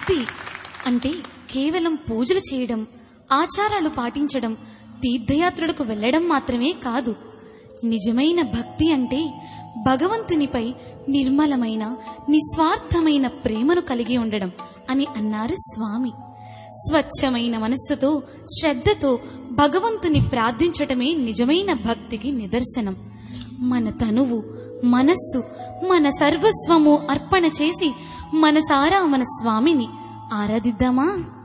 భక్తి అంటే కేవలం పూజలు చేయడం ఆచారాలు పాటించడం తీర్థయాత్రలకు వెళ్ళడం మాత్రమే కాదు నిజమైన భక్తి అంటే భగవంతునిపై నిర్మలమైన నిస్వార్థమైన ప్రేమను కలిగి ఉండడం అని అన్నారు స్వామి స్వచ్ఛమైన మనస్సుతో శ్రద్ధతో భగవంతుని ప్రార్థించటమే నిజమైన భక్తికి నిదర్శనం మన తనువు మనస్సు మన సర్వస్వము అర్పణ చేసి మనసారా మన స్వామిని ఆరాధిద్దామా